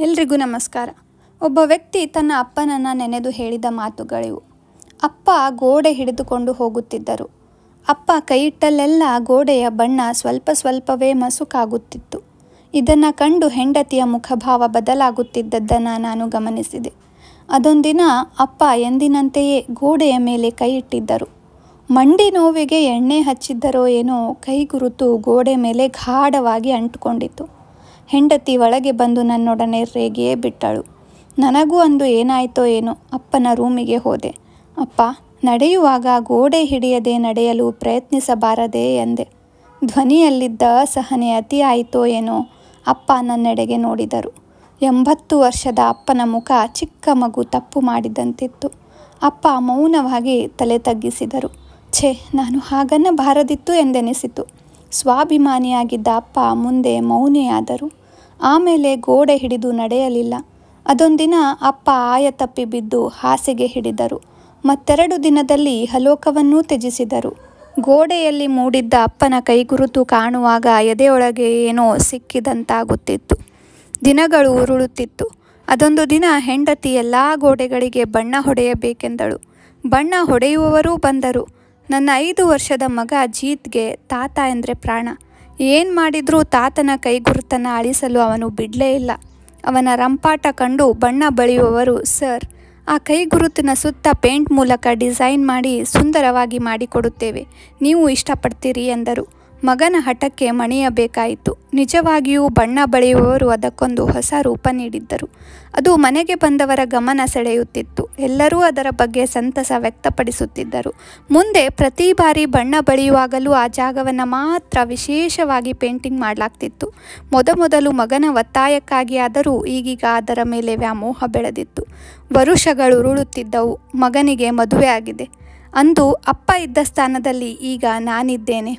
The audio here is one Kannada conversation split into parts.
ಎಲ್ರಿಗೂ ನಮಸ್ಕಾರ ಒಬ್ಬ ವ್ಯಕ್ತಿ ತನ್ನ ಅಪ್ಪನನ್ನು ನೆನೆದು ಹೇಳಿದ ಮಾತುಗಳಿವು ಅಪ್ಪ ಗೋಡೆ ಹಿಡಿದುಕೊಂಡು ಹೋಗುತ್ತಿದ್ದರು ಅಪ್ಪ ಕೈಯಿಟ್ಟಲ್ಲೆಲ್ಲ ಗೋಡೆಯ ಬಣ್ಣ ಸ್ವಲ್ಪ ಸ್ವಲ್ಪವೇ ಮಸುಕಾಗುತ್ತಿತ್ತು ಇದನ್ನು ಕಂಡು ಹೆಂಡತಿಯ ಮುಖಭಾವ ಬದಲಾಗುತ್ತಿದ್ದದ್ದನ್ನು ನಾನು ಗಮನಿಸಿದೆ ಅದೊಂದಿನ ಅಪ್ಪ ಎಂದಿನಂತೆಯೇ ಗೋಡೆಯ ಮೇಲೆ ಕೈ ಇಟ್ಟಿದ್ದರು ಮಂಡಿ ನೋವಿಗೆ ಎಣ್ಣೆ ಹಚ್ಚಿದ್ದರೋ ಏನೋ ಕೈಗುರುತು ಗೋಡೆ ಮೇಲೆ ಗಾಢವಾಗಿ ಅಂಟುಕೊಂಡಿತು ಹೆಂಡತಿ ಒಳಗೆ ಬಂದು ನನ್ನೊಡನೆ ರೇಗಿಯೇ ಬಿಟ್ಟಳು ನನಗೂ ಅಂದು ಏನಾಯ್ತೋ ಏನೋ ಅಪ್ಪನ ರೂಮಿಗೆ ಹೋದೆ ಅಪ್ಪ ನಡೆಯುವಾಗ ಗೋಡೆ ಹಿಡಿಯದೆ ನಡೆಯಲು ಪ್ರಯತ್ನಿಸಬಾರದೇ ಎಂದೆ ಧ್ವನಿಯಲ್ಲಿದ್ದ ಅಸಹನೆ ಅತಿಯಾಯಿತೋ ಏನೋ ಅಪ್ಪ ನನ್ನೆಡೆಗೆ ನೋಡಿದರು ಎಂಬತ್ತು ವರ್ಷದ ಅಪ್ಪನ ಮುಖ ಚಿಕ್ಕ ಮಗು ತಪ್ಪು ಮಾಡಿದಂತಿತ್ತು ಅಪ್ಪ ಮೌನವಾಗಿ ತಲೆ ತಗ್ಗಿಸಿದರು ಛೇ ನಾನು ಹಾಗನ್ನಬಾರದಿತ್ತು ಎಂದೆನಿಸಿತು ಸ್ವಾಭಿಮಾನಿಯಾಗಿದ್ದ ಅಪ್ಪ ಮುಂದೆ ಮೌನಿಯಾದರು ಆಮೇಲೆ ಗೋಡೆ ಹಿಡಿದು ನಡೆಯಲಿಲ್ಲ ಅದೊಂದಿನ ಅಪ್ಪ ಆಯ ತಪ್ಪಿ ಬಿದ್ದು ಹಾಸಿಗೆ ಹಿಡಿದರು ಮತ್ತೆರಡು ದಿನದಲ್ಲಿ ಹಲೋಕವನ್ನೂ ತ್ಯಜಿಸಿದರು ಗೋಡೆಯಲ್ಲಿ ಮೂಡಿದ್ದ ಅಪ್ಪನ ಕೈಗುರುತು ಕಾಣುವಾಗ ಎದೆಯೊಳಗೆ ಏನೋ ಸಿಕ್ಕಿದಂತಾಗುತ್ತಿತ್ತು ದಿನಗಳು ಉರುಳುತ್ತಿತ್ತು ಅದೊಂದು ದಿನ ಹೆಂಡತಿ ಎಲ್ಲ ಗೋಡೆಗಳಿಗೆ ಬಣ್ಣ ಹೊಡೆಯಬೇಕೆಂದಳು ಬಣ್ಣ ಹೊಡೆಯುವವರೂ ಬಂದರು ನನ್ನ ಐದು ವರ್ಷದ ಮಗ ಜೀತ್ಗೆ ತಾತ ಎಂದರೆ ಪ್ರಾಣ ಏನು ಮಾಡಿದರೂ ತಾತನ ಕೈಗುರುತನ್ನು ಅಳಿಸಲು ಅವನು ಬಿಡಲೇ ಇಲ್ಲ ಅವನ ರಂಪಾಟ ಕಂಡು ಬಣ್ಣ ಬಳಿಯುವವರು ಸರ್ ಆ ಕೈಗುರುತಿನ ಸುತ್ತ ಪೇಂಟ್ ಮೂಲಕ ಡಿಸೈನ್ ಮಾಡಿ ಸುಂದರವಾಗಿ ಮಾಡಿಕೊಡುತ್ತೇವೆ ನೀವು ಇಷ್ಟಪಡ್ತೀರಿ ಎಂದರು ಮಗನ ಹಠಕ್ಕೆ ಮಣಿಯಬೇಕಾಯಿತು ನಿಜವಾಗಿಯೂ ಬಣ್ಣ ಬಳಿಯುವವರು ಅದಕ್ಕೊಂದು ಹೊಸ ರೂಪ ನೀಡಿದ್ದರು ಅದು ಮನೆಗೆ ಬಂದವರ ಗಮನ ಸೆಳೆಯುತ್ತಿತ್ತು ಎಲ್ಲರೂ ಅದರ ಬಗ್ಗೆ ಸಂತಸ ವ್ಯಕ್ತಪಡಿಸುತ್ತಿದ್ದರು ಮುಂದೆ ಪ್ರತಿ ಬಾರಿ ಬಣ್ಣ ಬಳಿಯುವಾಗಲೂ ಆ ಜಾಗವನ್ನು ಮಾತ್ರ ವಿಶೇಷವಾಗಿ ಪೇಂಟಿಂಗ್ ಮಾಡಲಾಗ್ತಿತ್ತು ಮೊದಮೊದಲು ಮಗನ ಒತ್ತಾಯಕ್ಕಾಗಿ ಆದರೂ ಈಗೀಗ ಅದರ ಮೇಲೆ ವ್ಯಾಮೋಹ ಬೆಳೆದಿತ್ತು ವರುಷಗಳು ಉರುಳುತ್ತಿದ್ದವು ಮಗನಿಗೆ ಮದುವೆ ಆಗಿದೆ ಅಂದು ಅಪ್ಪ ಇದ್ದ ಸ್ಥಾನದಲ್ಲಿ ಈಗ ನಾನಿದ್ದೇನೆ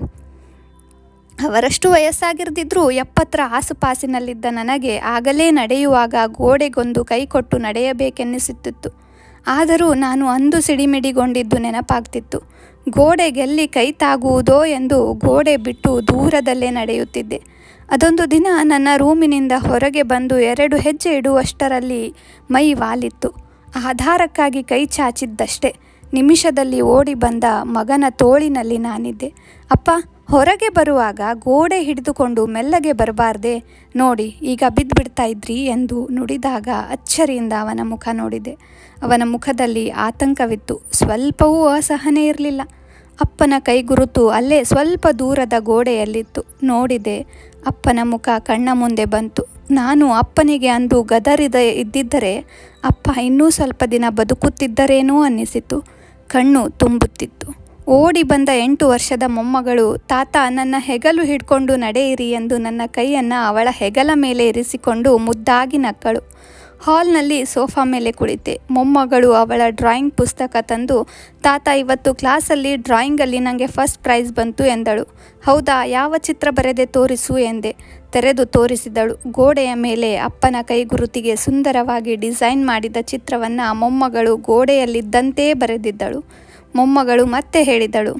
ಅವರಷ್ಟು ವಯಸ್ಸಾಗಿರದಿದ್ರೂ ಎಪ್ಪತ್ತರ ಆಸುಪಾಸಿನಲ್ಲಿದ್ದ ನನಗೆ ಆಗಲೇ ನಡೆಯುವಾಗ ಗೋಡೆಗೊಂದು ಕೈ ಕೊಟ್ಟು ನಡೆಯಬೇಕೆನ್ನಿಸುತ್ತಿತ್ತು ಆದರೂ ನಾನು ಅಂದು ಸಿಡಿಮಿಡಿಗೊಂಡಿದ್ದು ನೆನಪಾಗ್ತಿತ್ತು ಗೋಡೆಗೆಲ್ಲಿ ಕೈ ತಾಗುವುದೋ ಎಂದು ಗೋಡೆ ಬಿಟ್ಟು ದೂರದಲ್ಲೇ ನಡೆಯುತ್ತಿದ್ದೆ ಅದೊಂದು ದಿನ ನನ್ನ ರೂಮಿನಿಂದ ಹೊರಗೆ ಬಂದು ಎರಡು ಹೆಜ್ಜೆ ಇಡುವಷ್ಟರಲ್ಲಿ ಮೈ ವಾಲಿತ್ತು ಆಧಾರಕ್ಕಾಗಿ ಕೈ ಚಾಚಿದ್ದಷ್ಟೇ ನಿಮಿಷದಲ್ಲಿ ಓಡಿ ಬಂದ ಮಗನ ತೋಳಿನಲ್ಲಿ ನಾನಿದ್ದೆ ಅಪ್ಪ ಹೊರಗೆ ಬರುವಾಗ ಗೋಡೆ ಹಿಡಿದುಕೊಂಡು ಮೆಲ್ಲಗೆ ಬರಬಾರ್ದೆ ನೋಡಿ ಈಗ ಬಿದ್ದುಬಿಡ್ತಾ ಇದ್ರಿ ಎಂದು ನುಡಿದಾಗ ಅಚ್ಚರಿಯಿಂದ ಅವನ ಮುಖ ನೋಡಿದೆ ಅವನ ಮುಖದಲ್ಲಿ ಆತಂಕವಿತ್ತು ಸ್ವಲ್ಪವೂ ಅಸಹನೆ ಇರಲಿಲ್ಲ ಅಪ್ಪನ ಕೈಗುರುತು ಅಲ್ಲೇ ಸ್ವಲ್ಪ ದೂರದ ಗೋಡೆಯಲ್ಲಿತ್ತು ನೋಡಿದೆ ಅಪ್ಪನ ಮುಖ ಕಣ್ಣ ಮುಂದೆ ಬಂತು ನಾನು ಅಪ್ಪನಿಗೆ ಅಂದು ಗದರಿದ ಇದ್ದಿದ್ದರೆ ಅಪ್ಪ ಇನ್ನೂ ಸ್ವಲ್ಪ ದಿನ ಬದುಕುತ್ತಿದ್ದರೇನೋ ಅನ್ನಿಸಿತು ಕಣ್ಣು ತುಂಬುತ್ತಿತ್ತು ಓಡಿ ಬಂದ ಎಂಟು ವರ್ಷದ ಮೊಮ್ಮಗಳು ತಾತ ನನ್ನ ಹೆಗಲು ಹಿಡ್ಕೊಂಡು ನಡೆಯಿರಿ ಎಂದು ನನ್ನ ಕೈಯನ್ನು ಅವಳ ಹೆಗಲ ಮೇಲೆ ಇರಿಸಿಕೊಂಡು ಮುದ್ದಾಗಿ ನಕ್ಕಳು ಹಾಲ್ನಲ್ಲಿ ಸೋಫಾ ಮೇಲೆ ಕುಳಿತೆ ಮೊಮ್ಮಗಳು ಅವಳ ಡ್ರಾಯಿಂಗ್ ಪುಸ್ತಕ ತಂದು ತಾತ ಇವತ್ತು ಕ್ಲಾಸಲ್ಲಿ ಡ್ರಾಯಿಂಗಲ್ಲಿ ನನಗೆ ಫಸ್ಟ್ ಪ್ರೈಸ್ ಬಂತು ಎಂದಳು ಹೌದಾ ಯಾವ ಚಿತ್ರ ಬರೆದೆ ತೋರಿಸು ಎಂದೆ ತೆರೆದು ತೋರಿಸಿದಳು ಗೋಡೆಯ ಮೇಲೆ ಅಪ್ಪನ ಕೈಗುರುತಿಗೆ ಸುಂದರವಾಗಿ ಡಿಸೈನ್ ಮಾಡಿದ ಚಿತ್ರವನ್ನು ಮೊಮ್ಮಗಳು ಗೋಡೆಯಲ್ಲಿದ್ದಂತೆ ಬರೆದಿದ್ದಳು ಮೊಮ್ಮಗಳು ಮತ್ತೆ ಹೇಳಿದಳು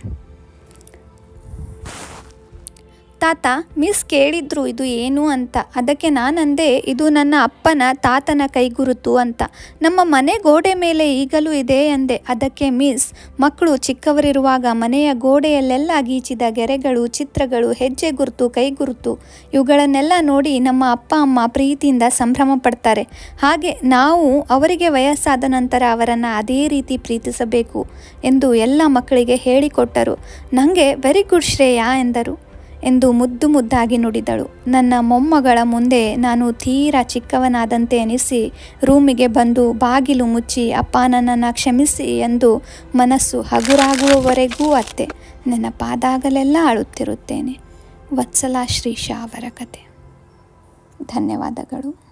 ತಾತ ಮಿಸ್ ಕೇಳಿದ್ರು ಇದು ಏನು ಅಂತ ಅದಕ್ಕೆ ನಾನಂದೆ ಇದು ನನ್ನ ಅಪ್ಪನ ತಾತನ ಕೈಗುರುತು ಅಂತ ನಮ್ಮ ಮನೆ ಗೋಡೆ ಮೇಲೆ ಈಗಲೂ ಇದೆ ಎಂದೆ ಅದಕ್ಕೆ ಮಿಸ್ ಮಕ್ಕಳು ಚಿಕ್ಕವರಿರುವಾಗ ಮನೆಯ ಗೋಡೆಯಲ್ಲೆಲ್ಲ ಗೀಚಿದ ಗೆರೆಗಳು ಚಿತ್ರಗಳು ಹೆಜ್ಜೆ ಗುರುತು ಕೈಗುರುತು ಇವುಗಳನ್ನೆಲ್ಲ ನೋಡಿ ನಮ್ಮ ಅಪ್ಪ ಅಮ್ಮ ಪ್ರೀತಿಯಿಂದ ಸಂಭ್ರಮ ಪಡ್ತಾರೆ ಹಾಗೆ ನಾವು ಅವರಿಗೆ ವಯಸ್ಸಾದ ನಂತರ ಅವರನ್ನು ಅದೇ ರೀತಿ ಪ್ರೀತಿಸಬೇಕು ಎಂದು ಎಲ್ಲ ಮಕ್ಕಳಿಗೆ ಹೇಳಿಕೊಟ್ಟರು ನನಗೆ ವೆರಿ ಗುಡ್ ಶ್ರೇಯಾ ಎಂದರು ಎಂದು ಮುದ್ದು ಮುದ್ದಾಗಿ ನುಡಿದಳು ನನ್ನ ಮೊಮ್ಮಗಳ ಮುಂದೆ ನಾನು ತೀರಾ ಚಿಕ್ಕವನಾದಂತೆ ಎನಿಸಿ ರೂಮಿಗೆ ಬಂದು ಬಾಗಿಲು ಮುಚ್ಚಿ ಅಪ್ಪ ನನ್ನನ್ನು ಕ್ಷಮಿಸಿ ಎಂದು ಮನಸ್ಸು ಹಗುರಾಗುವವರೆಗೂ ಅತ್ತೆ ನೆನಪಾದಾಗಲೆಲ್ಲ ಅಳುತ್ತಿರುತ್ತೇನೆ ವತ್ಸಲಾ ಶ್ರೀಶಾ ಅವರ ಕತೆ ಧನ್ಯವಾದಗಳು